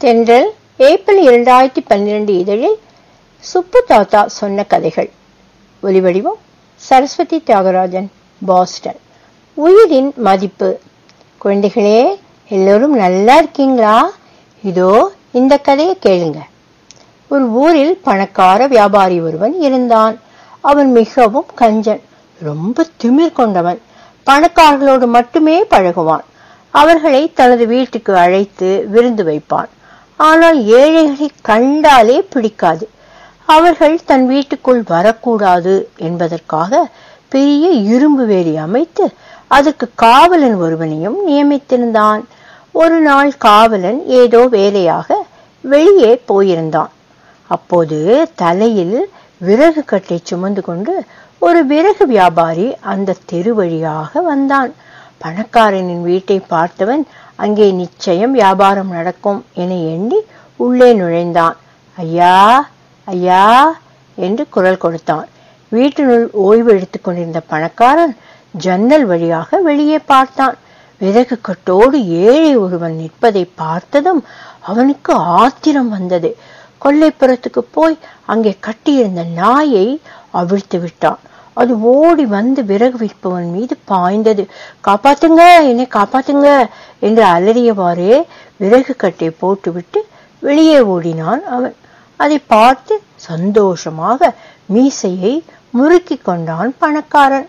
தென்றல் ஏப்ரல் இரண்டாயிரத்தி பன்னிரண்டு இதழில் சுப்பு தாத்தா சொன்ன கதைகள் ஒலிவடிவம் சரஸ்வதி தியாகராஜன் பாஸ்டன் உயிரின் மதிப்பு குழந்தைகளே எல்லோரும் நல்லா இருக்கீங்களா இதோ இந்த கதையை கேளுங்க ஒரு ஊரில் பணக்கார வியாபாரி ஒருவன் இருந்தான் அவன் மிகவும் கஞ்சன் ரொம்ப திமிர் கொண்டவன் பணக்காரர்களோடு மட்டுமே பழகுவான் அவர்களை தனது வீட்டுக்கு அழைத்து விருந்து வைப்பான் ஆனால் ஏழைகளை கண்டாலே பிடிக்காது அவர்கள் தன் வீட்டுக்குள் வரக்கூடாது என்பதற்காக பெரிய இரும்பு வேலி அமைத்து அதற்கு காவலன் ஒருவனையும் நியமித்திருந்தான் ஒரு நாள் காவலன் ஏதோ வேலையாக வெளியே போயிருந்தான் அப்போது தலையில் விறகு கட்டை சுமந்து கொண்டு ஒரு விறகு வியாபாரி அந்த தெரு வழியாக வந்தான் பணக்காரனின் வீட்டை பார்த்தவன் அங்கே நிச்சயம் வியாபாரம் நடக்கும் என எண்ணி உள்ளே நுழைந்தான் ஐயா ஐயா என்று குரல் கொடுத்தான் வீட்டினுள் ஓய்வு எடுத்துக் கொண்டிருந்த பணக்காரன் ஜன்னல் வழியாக வெளியே பார்த்தான் விறகு கட்டோடு ஏழை ஒருவன் நிற்பதை பார்த்ததும் அவனுக்கு ஆத்திரம் வந்தது கொல்லைப்புறத்துக்கு போய் அங்கே கட்டியிருந்த நாயை அவிழ்த்து விட்டான் அது ஓடி வந்து விறகு விற்பவன் மீது பாய்ந்தது காப்பாத்துங்க என்னை காப்பாத்துங்க என்று அலறியவாறே விறகு கட்டை போட்டுவிட்டு வெளியே ஓடினான் அவன் அதை பார்த்து சந்தோஷமாக மீசையை முறுக்கி கொண்டான் பணக்காரன்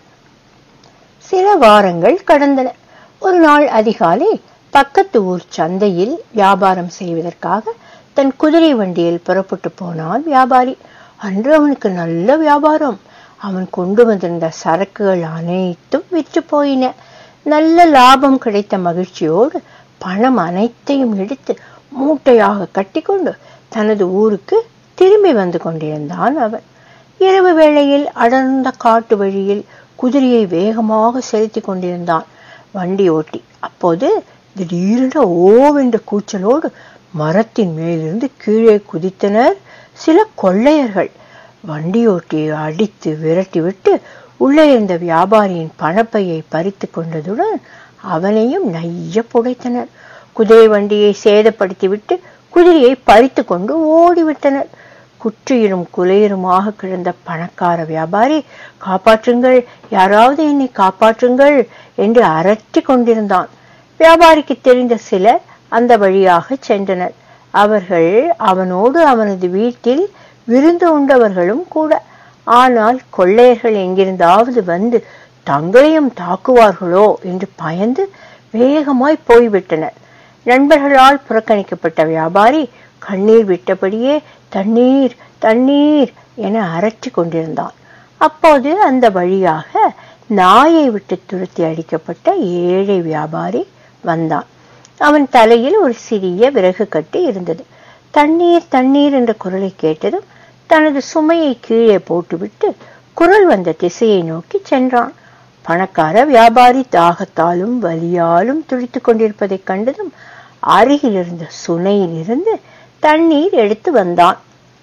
சில வாரங்கள் கடந்தன ஒரு நாள் அதிகாலை பக்கத்து ஊர் சந்தையில் வியாபாரம் செய்வதற்காக தன் குதிரை வண்டியில் புறப்பட்டு போனான் வியாபாரி அன்று அவனுக்கு நல்ல வியாபாரம் அவன் கொண்டு வந்திருந்த சரக்குகள் அனைத்தும் விற்று போயின நல்ல லாபம் கிடைத்த மகிழ்ச்சியோடு பணம் அனைத்தையும் எடுத்து மூட்டையாக கட்டிக்கொண்டு தனது ஊருக்கு திரும்பி வந்து கொண்டிருந்தான் அவன் இரவு வேளையில் அடர்ந்த காட்டு வழியில் குதிரையை வேகமாக செலுத்தி கொண்டிருந்தான் வண்டி ஓட்டி அப்போது திடீரென ஓவென்ற கூச்சலோடு மரத்தின் மேலிருந்து கீழே குதித்தனர் சில கொள்ளையர்கள் வண்டியோட்டியை அடித்து விரட்டிவிட்டு உள்ளே இருந்த வியாபாரியின் பணப்பையை பறித்து கொண்டதுடன் அவனையும் நைய புடைத்தனர் குதிரை வண்டியை சேதப்படுத்திவிட்டு குதிரையை பறித்து கொண்டு ஓடிவிட்டனர் குற்றியிலும் குலையருமாக கிடந்த பணக்கார வியாபாரி காப்பாற்றுங்கள் யாராவது என்னை காப்பாற்றுங்கள் என்று அரற்றி கொண்டிருந்தான் வியாபாரிக்கு தெரிந்த சிலர் அந்த வழியாக சென்றனர் அவர்கள் அவனோடு அவனது வீட்டில் விருந்து உண்டவர்களும் கூட ஆனால் கொள்ளையர்கள் எங்கிருந்தாவது வந்து தங்களையும் தாக்குவார்களோ என்று பயந்து வேகமாய் போய்விட்டனர் நண்பர்களால் புறக்கணிக்கப்பட்ட வியாபாரி கண்ணீர் விட்டபடியே தண்ணீர் தண்ணீர் என அரற்றி கொண்டிருந்தான் அப்போது அந்த வழியாக நாயை விட்டு துரத்தி அடிக்கப்பட்ட ஏழை வியாபாரி வந்தான் அவன் தலையில் ஒரு சிறிய விறகு கட்டி இருந்தது தண்ணீர் தண்ணீர் என்ற குரலை கேட்டதும் தனது சுமையை கீழே போட்டுவிட்டு குரல் வந்த திசையை நோக்கி சென்றான் பணக்கார வியாபாரி தாகத்தாலும் வலியாலும் துடித்துக் கொண்டிருப்பதைக் கண்டதும் அருகில் இருந்த சுனையில் இருந்து தண்ணீர் எடுத்து வந்தான்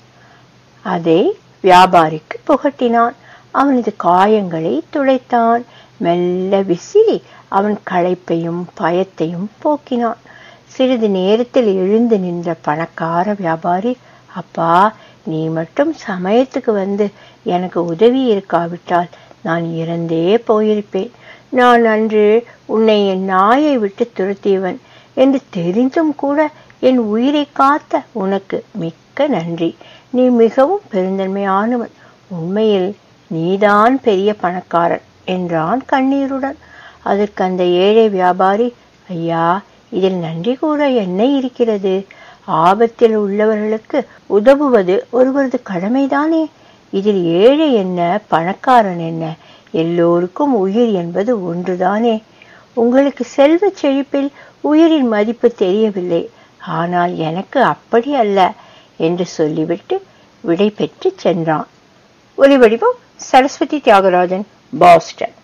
அதை வியாபாரிக்கு புகட்டினான் அவனது காயங்களை துடைத்தான் மெல்ல விசிறி அவன் களைப்பையும் பயத்தையும் போக்கினான் சிறிது நேரத்தில் எழுந்து நின்ற பணக்கார வியாபாரி அப்பா நீ மட்டும் சமயத்துக்கு வந்து எனக்கு உதவி இருக்காவிட்டால் நான் இறந்தே போயிருப்பேன் நான் அன்று உன்னை என் நாயை விட்டு துரத்தியவன் என்று தெரிந்தும் கூட என் உயிரை காத்த உனக்கு மிக்க நன்றி நீ மிகவும் பெருந்தன்மையானவன் உண்மையில் நீதான் பெரிய பணக்காரன் என்றான் கண்ணீருடன் அதற்கு அந்த ஏழை வியாபாரி ஐயா இதில் நன்றி கூற என்ன இருக்கிறது ஆபத்தில் உள்ளவர்களுக்கு உதவுவது ஒருவரது கடமைதானே இதில் ஏழை என்ன பணக்காரன் என்ன எல்லோருக்கும் உயிர் என்பது ஒன்றுதானே உங்களுக்கு செல்வ செழிப்பில் உயிரின் மதிப்பு தெரியவில்லை ஆனால் எனக்கு அப்படி அல்ல என்று சொல்லிவிட்டு விடை பெற்று சென்றான் ஒலிவடிவம் சரஸ்வதி தியாகராஜன் பாஸ்டன்